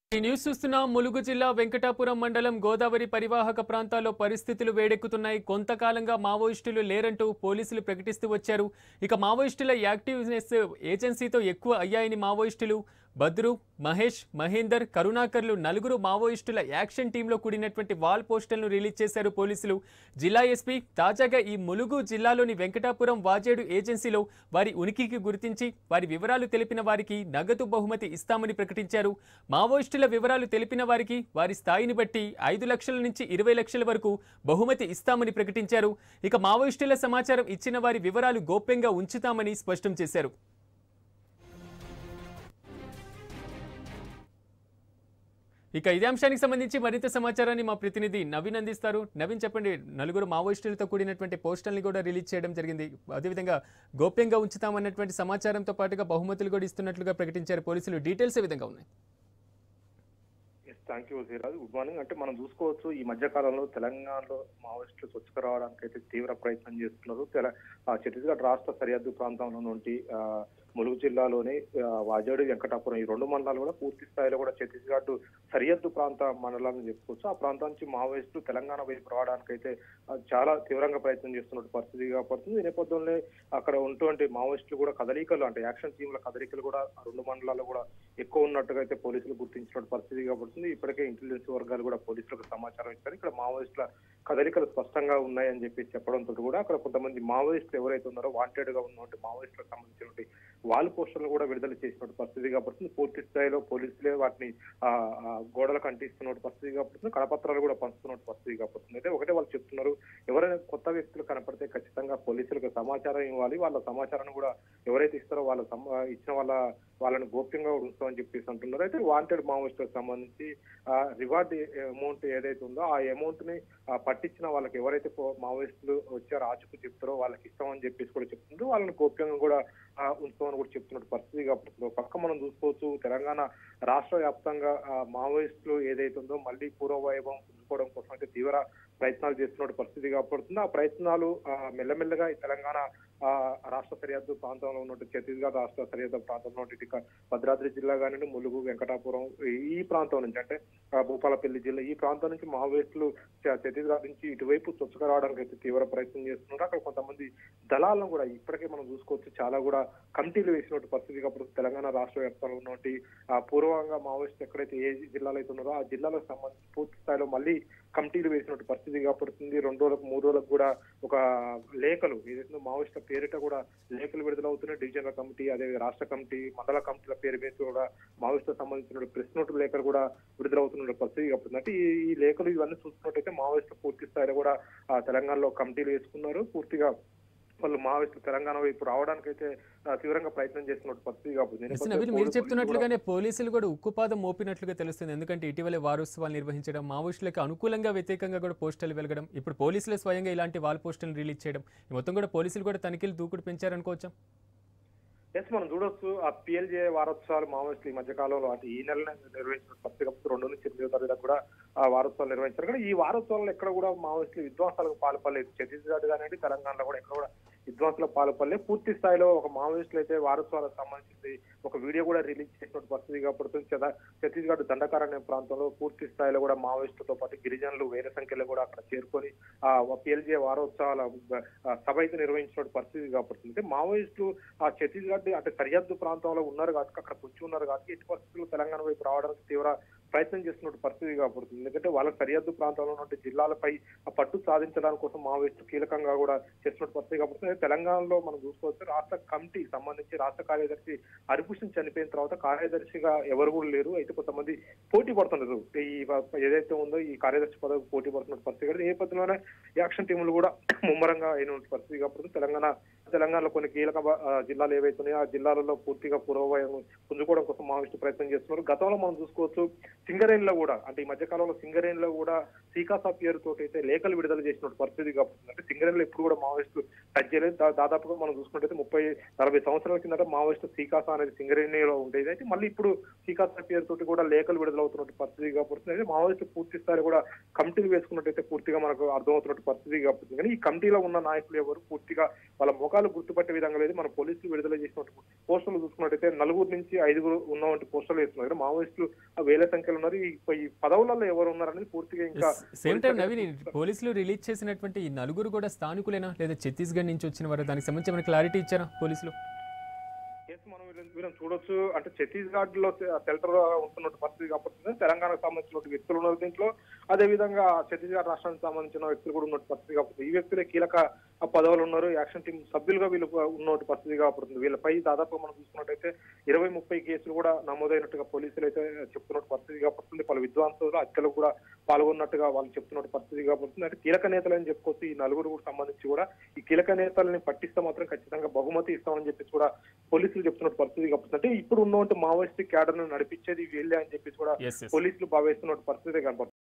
ఈ న్యూస్ చూస్తున్నాం ములుగు జిల్లా వెంకటాపురం మండలం గోదావరి పరివాహక ప్రాంతాల్లో పరిస్థితులు వేడెక్కుతున్నాయి కొంతకాలంగా మావోయిస్టులు లేరంటూ పోలీసులు ప్రకటిస్తూ వచ్చారు ఇక మావోయిస్టుల యాక్టివ్నెస్ ఏజెన్సీతో ఎక్కువ అయ్యాయని మావోయిస్టులు బద్రు మహేష్ మహేందర్ కరుణాకర్లు నలుగురు మావోయిస్టుల యాక్షన్ టీంలో కూడినటువంటి వాల్ పోస్టర్లను రిలీజ్ చేశారు పోలీసులు జిల్లా ఎస్పీ తాజాగా ఈ ములుగు జిల్లాలోని వెంకటాపురం వాజేడు ఏజెన్సీలో వారి ఉనికికి గుర్తించి వారి వివరాలు తెలిపిన వారికి నగదు బహుమతి ఇస్తామని ప్రకటించారు మావోయిస్టుల వివరాలు తెలిపిన వారికి వారి స్థాయిని బట్టి ఐదు లక్షల నుంచి ఇరవై లక్షల వరకు బహుమతి ఇస్తామని ప్రకటించారు ఇక మావోయిస్టుల సమాచారం ఇచ్చిన వారి వివరాలు గోప్యంగా ఉంచుతామని స్పష్టం చేశారు ఇక ఇదే అంశానికి సంబంధించి మరింత సమాచారాన్ని మా ప్రతినిధి నవీన్ అందిస్తారు నవీన్ చెప్పండి నలుగురు మావోయిస్టులతో కూడినటువంటి పోస్టర్ని కూడా రిలీజ్ చేయడం జరిగింది అదేవిధంగా గోప్యంగా ఉంచుతామన్నటువంటి సమాచారంతో పాటుగా బహుమతులు కూడా ఇస్తున్నట్లుగా ప్రకటించారు పోలీసులు డీటెయిల్స్ ఏ విధంగా ఉన్నాయి yes thank you Sriraj good morning అంటే మనం చూసుకోవచ్చు ఈ మధ్య కాలంలో తెలంగాణలో మావోయిస్టులు స్వచ్ఛకు రావడానికి అయితే తీవ్ర ప్రయత్నం చేస్తున్నారు తెల ఆ, ఛత్తీస్గఢ్ రాష్ట్ర సరిహద్దు ప్రాంతంలో నుండి ఆ, ములుగు జిల్లాలోని ఆ, వాజేడు వెంకటాపురం ఈ రెండు మండలాలు కూడా పూర్తి స్థాయిలో కూడా ఛత్తీస్గఢ్ సరిహద్దు ప్రాంత మండలాలను చెప్పుకోవచ్చు ఆ ప్రాంతం నుంచి మావోయిస్టులు తెలంగాణ వైపు రావడానికి అయితే ఆ, చాలా తీవ్రంగా ప్రయత్నం చేస్తున్నట్టు పరిస్థితి కాబడుతుంది ఈ నేపథ్యంలో అక్కడ ఉన్నటువంటి మావోయిస్టులు కూడా కదలికలు అంటే యాక్షన్ టీంల కదలికలు కూడా ఆ రెండు మండలాల్లో కూడా ఎక్కువ ఉన్నట్టుగా అయితే పోలీసులు గుర్తించినట్టు పరిస్థితి కాబడుతుంది ఇప్పటికే ఇంటెలిజెన్స్ వర్గాలు కూడా పోలీసులకు సమాచారం ఇచ్చారు ఇక్కడ మావోయిస్టుల కదలికలు స్పష్టంగా ఉన్నాయని చెప్పి చెప్పడంతో కూడా అక్కడ కొంతమంది మావోయిస్టులు ఎవరైతే ఉన్నారో వాంటెడ్ గా ఉన్నటువంటి మావోయిస్టులకు సంబంధించినటువంటి వాల్ పోస్టర్లు కూడా విడుదల చేసినట్టు పరిస్థితి కాబడుతుంది పూర్తి స్థాయిలో పోలీసులే వాటిని ఆ, ఆ, గోడలకు అంటిస్తున్నట్టు పరిస్థితి కాబడుతుంది కడపత్రాలు కూడా పంచుతున్నట్టు పరిస్థితి కాబడుతుంది అయితే ఒకటే వాళ్ళు చెప్తున్నారు ఎవరైనా కొత్త వ్యక్తులు కనపడితే ఖచ్చితంగా పోలీసులకు సమాచారం ఇవ్వాలి వాళ్ళ సమాచారాన్ని కూడా ఎవరైతే ఇస్తారో వాళ్ళ సమ- ఇచ్చిన వాళ్ళ వాళ్ళని గోప్యంగా ఉంచుతామని చెప్పేసి అంటున్నారు అయితే వాంటెడ్ మావోయిస్టులకు సంబంధించి ఆ రివార్డ్ అమౌంట్ ఏదైతే ఉందో ఆ అమౌంట్ ని ఆ, పట్టించిన వాళ్ళకి ఎవరైతే పో- మావోయిస్టులు వచ్చారో ఆచుకు చెప్తారో వాళ్ళకి ఇస్తామని చెప్పేసి కూడా చెప్తున్నారు వాళ్ళని గోప్యంగా కూడా ఆ, ఉంచుతామని కూడా చెప్తున్నట్టు పరిస్థితి కాబట్టి ఒక పక్క మనం చూసుకోవచ్చు తెలంగాణ రాష్ట్ర వ్యాప్తంగా ఆ, మావోయిస్టులు ఏదైతే ఉందో మళ్ళీ పూర్వవైభవం పుంజుకోవడం కోసం అయితే తీవ్ర ప్రయత్నాలు చేస్తున్న పరిస్థితి కాబడుతుంది ఆ ప్రయత్నాలు ఆ, మెల్లమెల్లగా ఈ తెలంగాణ ఆ, రాష్ట్ర సరిహద్దు ప్రాంతంలో ఉన్నట్టు ఛత్తీస్గఢ్ రాష్ట్ర సరిహద్దు ప్రాంతంలో ఉన్నట్టు ఇక భద్రాద్రి జిల్లా కానివ్వండి ములుగు వెంకటాపురం ఈ- ఈ ప్రాంతం నుంచి అంటే ఆ, భూపాలపల్లి జిల్లా ఈ ప్రాంతం నుంచి మావోయిస్టులు చ- ఛత్తీస్గఢ్ నుంచి ఇటువైపు చొచ్చుక రావడానికి అయితే తీవ్ర ప్రయత్నం చేస్తున్నారు అక్కడ కొంతమంది దళాలను కూడా ఇప్పటికే మనం చూసుకోవచ్చు చాలా కూడా కమిటీలు వేసినట్టు పరిస్థితి కాబట్టి తెలంగాణ రాష్ట్ర వ్యాప్తంగా ఉన్నటువంటి ఆ, పూర్వంగా మావోయిస్ట్ ఎక్కడైతే ఏ జిల్లాలో అయితే ఉన్నారో ఆ జిల్లాలకు సంబంధించి పూర్తి స్థాయిలో మళ్ళీ కమిటీలు వేసినట్టు పరిస్థితి కాబడుతుంది రెండు రోజులకు మూడు రోజులకు కూడా ఒక లేఖలు ఏదైతే మావోయిస్టుల పేరిట కూడా లేఖలు విడుదలవుతున్నాయి డివిజనల్ కమిటీ అదే రాష్ట్ర కమిటీ మండల కమిటీల పేరు వేసి కూడా మావోయిస్టులకు సంబంధించిన ప్రెస్ నోట్ లేఖలు కూడా విడుదలవుతున్న పరిస్థితి కాబట్టి అంటే ఈ ఈ లేఖలు ఇవన్నీ చూసుకున్నట్టయితే మావోయిస్టులు పూర్తి స్థాయిలో కూడా ఆ, తెలంగాణలో కమిటీలు వేసుకున్నారు పూర్తిగా వాళ్ళు మావోయిస్టులు తెలంగాణ వైపు రావడానికి అయితే ఆ, తీవ్రంగా ప్రయత్నం చేస్తున్నట్టు పరిస్థితి కాబట్టి ఎస్ నవీన్ మీరు చెప్తున్నట్లుగానే పోలీసులు కూడా ఉక్కుపాదం మోపినట్లుగా తెలుస్తుంది ఎందుకంటే ఇటీవలే వారోత్సవాలు నిర్వహించడం మావోయిస్టులకు అనుకూలంగా వ్యతిరేకంగా కూడా పోస్టర్లు వెలగడం ఇప్పుడు పోలీసులే స్వయంగా ఇలాంటి వాల్ పోస్టర్లు రిలీజ్ చేయడం ఈ మొత్తం కూడా పోలీసులు కూడా తనిఖీలు దూకుడు పెంచారనుకోవచ్చా ఎస్ మనం చూడొచ్చు ఆ పిఎల్జే వారోత్సవాలు మావోయిస్టులు ఈ మధ్య కాలంలో అంటే ఈ నెల నిర్వహించిన పరిస్థితి కాబట్టి రెండు నుంచి ఎనిమిదో తారీఖు కూడా ఆ వారోత్సవాలు నిర్వహించారు కానీ ఈ వారోత్సవాల్లో ఎక్కడ కూడా మావోయిస్టులు విధ్వంసాలకు పాల్పడలేదు ఛత్తీస్గఢ్ కానివ్వండి తెలంగాణలో కూడా ఎక్కడ కూడా విధ్వంసాలకు పాల్పడలేదు పూర్తి స్థాయిలో ఒక మావోయిస్టులు అయితే వారోత్సవాలకు సంబంధించి ఒక వీడియో కూడా రిలీజ్ చేసిన పరిస్థితి కాబట్టి చద- ఛత్తీస్గఢ్ దండకారణ్య ప్రాంతంలో పూర్తి స్థాయిలో కూడా మావోయిస్టులతో పాటు గిరిజనులు వేల సంఖ్యలో కూడా అక్కడ చేరుకొని ఆ పిఎల్జే వారోత్సవాల ఆ, సభ అయితే నిర్వహించిన పరిస్థితి కాబట్టి అంటే మావోయిస్టులు ఆ ఛత్తీస్గఢ్ అంటే సరిహద్దు ప్రాంతంలో ఉన్నారు కాబట్టి అక్కడ పొంచి ఉన్నారు కాబట్టి ఎట్టి పరిస్థితుల్లో తెలంగాణ వైపు రావడానికి తీవ్ర ప్రయత్నం చేస్తున్న పరిస్థితి కాబడుతుంది ఎందుకంటే వాళ్ళ సరిహద్దు ప్రాంతంలో ఉన్న జిల్లాలపై ఆ పట్టు సాధించడానికి కోసం మావోయిస్టులు కీలకంగా కూడా చేస్తున్న పరిస్థితి కాబట్టి తెలంగాణలో మనం చూసుకోవచ్చు రాష్ట్ర కమిటీ సంబంధించి రాష్ట్ర కార్యదర్శి హరిభూషణ్ చనిపోయిన తర్వాత కార్యదర్శిగా ఎవరు కూడా లేరు అయితే కొంతమంది పోటీ పడుతున్నారు ఈ ఏదైతే ఉందో ఈ కార్యదర్శి పదవి పోటీ పడుతున్న పరిస్థితి కాబట్టి ఈ నేపథ్యంలోనే యాక్షన్ టీములు కూడా ముమ్మరంగా అయిన పరిస్థితి కాబట్టి తెలంగాణ తెలంగాణలో కొన్ని కీలక ఆ, జిల్లాలు ఏవైతే ఉన్నాయో ఆ జిల్లాలలో పూర్తిగా పూర్వవయం పుంజుకోవడం కోసం మావోయిస్టు ప్రయత్నం చేస్తున్నారు గతంలో మనం చూసుకోవచ్చు సింగరేణిలో కూడా అంటే ఈ మధ్య కాలంలో సింగరేణిలో కూడా సీకాసా పేరుతో అయితే లేఖలు విడుదల చేసిన పరిస్థితి కాబట్టి అంటే సింగరేణిలో ఎప్పుడు కూడా మావోయిస్టులు టచ్ చేయలేదు దా- దాదాపుగా మనం చూసుకుంటే ముప్పై నలభై సంవత్సరాల కిందట మావోయిస్టు సీకాసా అనేది సింగరేణిలో ఉండేది అయితే మళ్ళీ ఇప్పుడు సీకాసా పేరుతోటి కూడా లేఖలు విడుదలవుతున్నట్టు పరిస్థితి కాబట్టి అయితే మావోయిస్టు పూర్తి స్థాయి కూడా కమిటీలు వేసుకున్నట్టయితే పూర్తిగా మనకు అర్థమవుతున్నట్టు పరిస్థితి కాబట్టి కానీ ఈ కమిటీలో ఉన్న నాయకులు ఎవరు పూర్తిగా వాళ్ళ ముఖాలు ముఖాలు గుర్తుపట్టే విధంగా లేదు మన పోలీసులు విడుదల చేసినట్టు పోస్టులు చూసుకున్నట్టయితే నలుగురు నుంచి ఐదుగురు ఉన్నటువంటి పోస్టులు వేస్తున్నారు మావోయిస్టులు ఆ వేల సంఖ్యలో ఉన్నారు ఈ ఈ పదవులలో ఎవరు ఉన్నారనేది పూర్తిగా ఇంకా సేమ్ టైం నవీన్ ఈ పోలీసులు రిలీజ్ చేసినటువంటి ఈ నలుగురు కూడా స్థానికులేనా లేదా ఛత్తీస్గఢ్ నుంచి వచ్చిన వారు దానికి సంబంధించి ఏమైనా క్లారిటీ ఇచ్చారా పోలీసులు కేసు మనం వీళ్ళని- వీళ్ళని చూడొచ్చు అంటే ఛత్తీస్గఢ్ లో సెల్టర్ ఉంటున్న పరిస్థితి కాబట్టి తెలంగాణకు సంబంధించిన వ్యక్తులు ఉన్నారు దీంట్లో అదే విధంగా ఛత్తీస్గఢ్ రాష్ట్రానికి సంబంధించిన వ్యక్తులు కూడా ఉన్న పరిస్థితి కాబట్టి ఈ వ్యక్తులే కీలక పదవులు ఉన్నారు యాక్షన్ టీం సభ్యులుగా వీళ్ళు ఉన్న పరిస్థితి కాబట్టి వీళ్ళపై దాదాపు మనం చూసుకున్నట్టయితే ఇరవై ముప్పై కేసులు కూడా నమోదైనట్టుగా పోలీసులు అయితే చెప్తున్న పరిస్థితి కాబట్టి పలు విద్వాంసులు హత్యలు కూడా పాల్గొన్నట్టుగా వాళ్ళు చెప్తున్న పరిస్థితి కాబట్టి అంటే కీలక నేతలు అని చెప్పుకోవచ్చు ఈ నలుగురు కూడా సంబంధించి కూడా ఈ కీలక నేతలని పట్టిస్తే మాత్రం ఖచ్చితంగా బహుమతి ఇస్తామని చెప్పేసి కూడా పోలీసులు చెప్తున్న పరిస్థితి కాబట్టి అంటే ఇప్పుడు ఉన్నటువంటి మావోయిస్ట్ క్యాడర్ ను నడిపించేది వీళ్ళే అని చెప్పేసి కూడా ఎస్ ఎస్ పోలీసులు భావిస్తున్న పరిస్థితి కనపడుతుంది